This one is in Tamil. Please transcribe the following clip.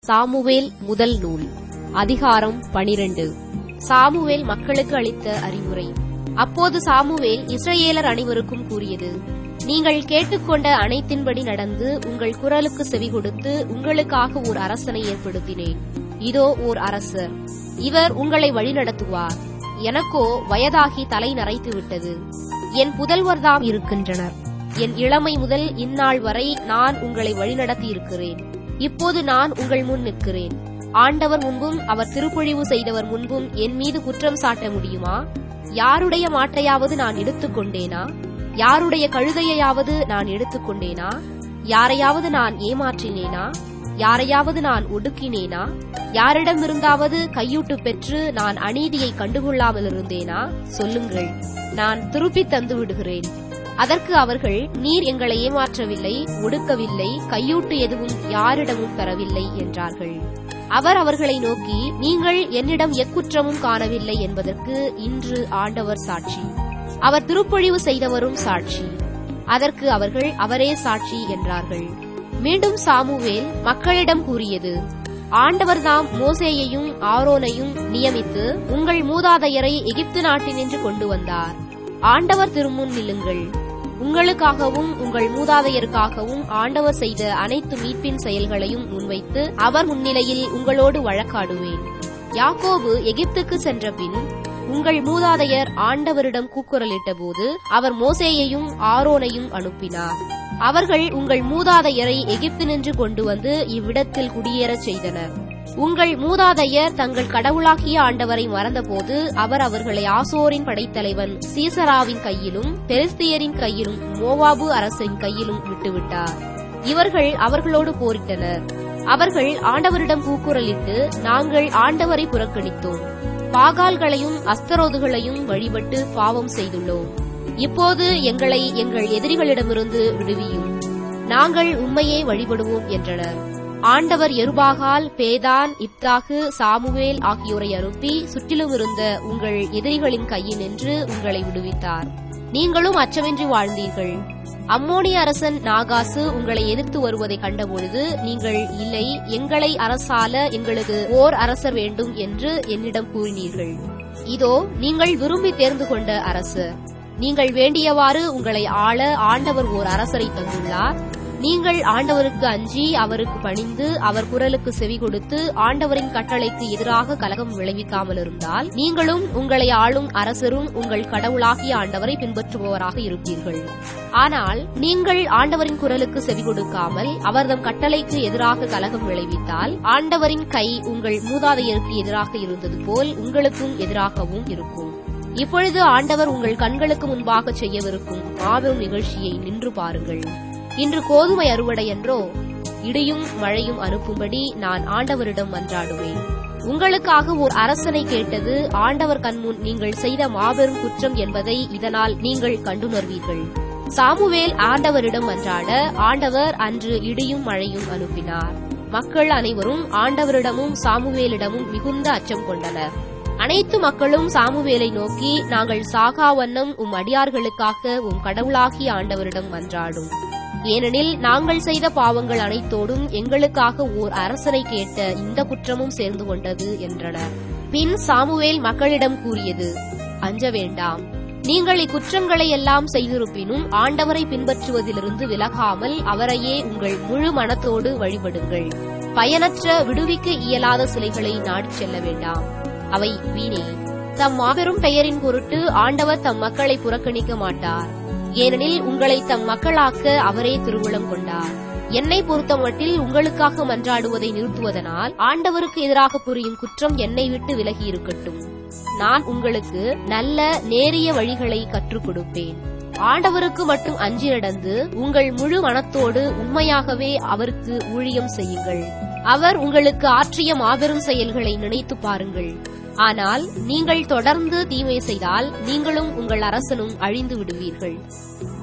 சாமுவேல் முதல் நூல் அதிகாரம் பனிரெண்டு சாமுவேல் மக்களுக்கு அளித்த அறிவுரை அப்போது சாமுவேல் இஸ்ரவேலர் அனைவருக்கும் கூறியது நீங்கள் கேட்டுக்கொண்ட அனைத்தின்படி நடந்து உங்கள் குரலுக்கு செவி கொடுத்து உங்களுக்காக ஓர் அரசனை ஏற்படுத்தினேன் இதோ ஓர் அரசர் இவர் உங்களை வழிநடத்துவார் எனக்கோ வயதாகி தலை நரைத்து விட்டது என் புதல்வர்தாம் இருக்கின்றனர் என் இளமை முதல் இந்நாள் வரை நான் உங்களை வழிநடத்தி இருக்கிறேன் இப்போது நான் உங்கள் முன் நிற்கிறேன் ஆண்டவர் முன்பும் அவர் திருப்பொழிவு செய்தவர் முன்பும் என் மீது குற்றம் சாட்ட முடியுமா யாருடைய மாட்டையாவது நான் எடுத்துக்கொண்டேனா யாருடைய கழுதையையாவது நான் எடுத்துக்கொண்டேனா யாரையாவது நான் ஏமாற்றினேனா யாரையாவது நான் ஒடுக்கினேனா யாரிடமிருந்தாவது கையூட்டு பெற்று நான் அநீதியை கண்டுகொள்ளாமல் இருந்தேனா சொல்லுங்கள் நான் திருப்பித் தந்து விடுகிறேன் அதற்கு அவர்கள் நீர் எங்களை ஏமாற்றவில்லை ஒடுக்கவில்லை கையூட்டு எதுவும் யாரிடமும் பெறவில்லை என்றார்கள் அவர் அவர்களை நோக்கி நீங்கள் என்னிடம் எக்குற்றமும் காணவில்லை என்பதற்கு இன்று ஆண்டவர் சாட்சி அவர் திருப்பொழிவு செய்தவரும் சாட்சி அதற்கு அவர்கள் அவரே சாட்சி என்றார்கள் மீண்டும் சாமுவேல் மக்களிடம் கூறியது ஆண்டவர்தாம் மோசேயையும் ஆரோனையும் நியமித்து உங்கள் மூதாதையரை எகிப்து நாட்டினின்று கொண்டு வந்தார் ஆண்டவர் திருமுன் நில்லுங்கள் உங்களுக்காகவும் உங்கள் மூதாதையருக்காகவும் ஆண்டவர் செய்த அனைத்து மீட்பின் செயல்களையும் முன்வைத்து அவர் முன்னிலையில் உங்களோடு வழக்காடுவேன் யாக்கோபு எகிப்துக்கு சென்ற பின் உங்கள் மூதாதையர் ஆண்டவரிடம் கூக்குரலிட்ட போது அவர் மோசேயையும் ஆரோனையும் அனுப்பினார் அவர்கள் உங்கள் மூதாதையரை எகிப்தினின்று கொண்டு வந்து இவ்விடத்தில் குடியேறச் செய்தனர் உங்கள் மூதாதையர் தங்கள் கடவுளாகிய ஆண்டவரை மறந்தபோது அவர் அவர்களை ஆசோரின் படைத்தலைவன் சீசராவின் கையிலும் பெலிஸ்தியரின் கையிலும் மோவாபு அரசின் கையிலும் விட்டுவிட்டார் இவர்கள் அவர்களோடு போரிட்டனர் அவர்கள் ஆண்டவரிடம் கூக்குரலிட்டு நாங்கள் ஆண்டவரை புறக்கணித்தோம் பாகால்களையும் அஸ்தரோதுகளையும் வழிபட்டு பாவம் செய்துள்ளோம் இப்போது எங்களை எங்கள் எதிரிகளிடமிருந்து விடுவியும் நாங்கள் உண்மையே வழிபடுவோம் என்றனர் ஆண்டவர் எருபாகால் பேதான் இப்தாகு சாமுவேல் ஆகியோரை அனுப்பி சுற்றிலும் இருந்த உங்கள் எதிரிகளின் கையினின்று உங்களை விடுவித்தார் நீங்களும் அச்சமின்றி வாழ்ந்தீர்கள் அம்மோனிய அரசன் நாகாசு உங்களை எதிர்த்து வருவதை கண்டபொழுது நீங்கள் இல்லை எங்களை அரசால எங்களுக்கு ஓர் அரசர் வேண்டும் என்று என்னிடம் கூறினீர்கள் இதோ நீங்கள் விரும்பி தேர்ந்து கொண்ட அரசர் நீங்கள் வேண்டியவாறு உங்களை ஆள ஆண்டவர் ஓர் அரசரை தந்துள்ளார் நீங்கள் ஆண்டவருக்கு அஞ்சி அவருக்கு பணிந்து அவர் குரலுக்கு செவி கொடுத்து ஆண்டவரின் கட்டளைக்கு எதிராக கலகம் விளைவிக்காமல் இருந்தால் நீங்களும் உங்களை ஆளும் அரசரும் உங்கள் கடவுளாகிய ஆண்டவரை பின்பற்றுபவராக இருப்பீர்கள் ஆனால் நீங்கள் ஆண்டவரின் குரலுக்கு செவி கொடுக்காமல் அவர்தம் கட்டளைக்கு எதிராக கலகம் விளைவித்தால் ஆண்டவரின் கை உங்கள் மூதாதையருக்கு எதிராக இருந்தது போல் உங்களுக்கும் எதிராகவும் இருக்கும் இப்பொழுது ஆண்டவர் உங்கள் கண்களுக்கு முன்பாக செய்யவிருக்கும் மாபெரும் நிகழ்ச்சியை நின்று பாருங்கள் இன்று கோதுமை அறுவடை என்றோ இடியும் மழையும் அனுப்பும்படி நான் ஆண்டவரிடம் மன்றாடுவேன் உங்களுக்காக ஓர் அரசனை கேட்டது ஆண்டவர் கண்முன் நீங்கள் செய்த மாபெரும் குற்றம் என்பதை இதனால் நீங்கள் கண்டுணர்வீர்கள் சாமுவேல் ஆண்டவரிடம் மன்றாட ஆண்டவர் அன்று இடியும் மழையும் அனுப்பினார் மக்கள் அனைவரும் ஆண்டவரிடமும் சாமுவேலிடமும் மிகுந்த அச்சம் கொண்டனர் அனைத்து மக்களும் சாமுவேலை நோக்கி நாங்கள் சாகா வண்ணம் உம் அடியார்களுக்காக உம் கடவுளாகிய ஆண்டவரிடம் மன்றாடும் ஏனெனில் நாங்கள் செய்த பாவங்கள் அனைத்தோடும் எங்களுக்காக ஓர் அரசனை கேட்ட இந்த குற்றமும் சேர்ந்து கொண்டது என்றனர் பின் சாமுவேல் மக்களிடம் கூறியது அஞ்ச வேண்டாம் நீங்கள் இக்குற்றங்களை எல்லாம் செய்திருப்பினும் ஆண்டவரை பின்பற்றுவதிலிருந்து விலகாமல் அவரையே உங்கள் முழு மனத்தோடு வழிபடுங்கள் பயனற்ற விடுவிக்க இயலாத சிலைகளை நாடிச் செல்ல வேண்டாம் அவை வீணே தம் மாபெரும் பெயரின் பொருட்டு ஆண்டவர் தம் மக்களை புறக்கணிக்க மாட்டார் ஏனெனில் உங்களை தம் மக்களாக்க அவரே திருவுளம் கொண்டார் என்னை பொறுத்தமட்டில் உங்களுக்காக மன்றாடுவதை நிறுத்துவதனால் ஆண்டவருக்கு எதிராக புரியும் குற்றம் என்னை விட்டு விலகி இருக்கட்டும் நான் உங்களுக்கு நல்ல நேரிய வழிகளை கற்றுக் கொடுப்பேன் ஆண்டவருக்கு மட்டும் அஞ்சி நடந்து உங்கள் முழு மனத்தோடு உண்மையாகவே அவருக்கு ஊழியம் செய்யுங்கள் அவர் உங்களுக்கு ஆற்றிய மாபெரும் செயல்களை நினைத்து பாருங்கள் ஆனால் நீங்கள் தொடர்ந்து தீமை செய்தால் நீங்களும் உங்கள் அரசனும் அழிந்து விடுவீர்கள்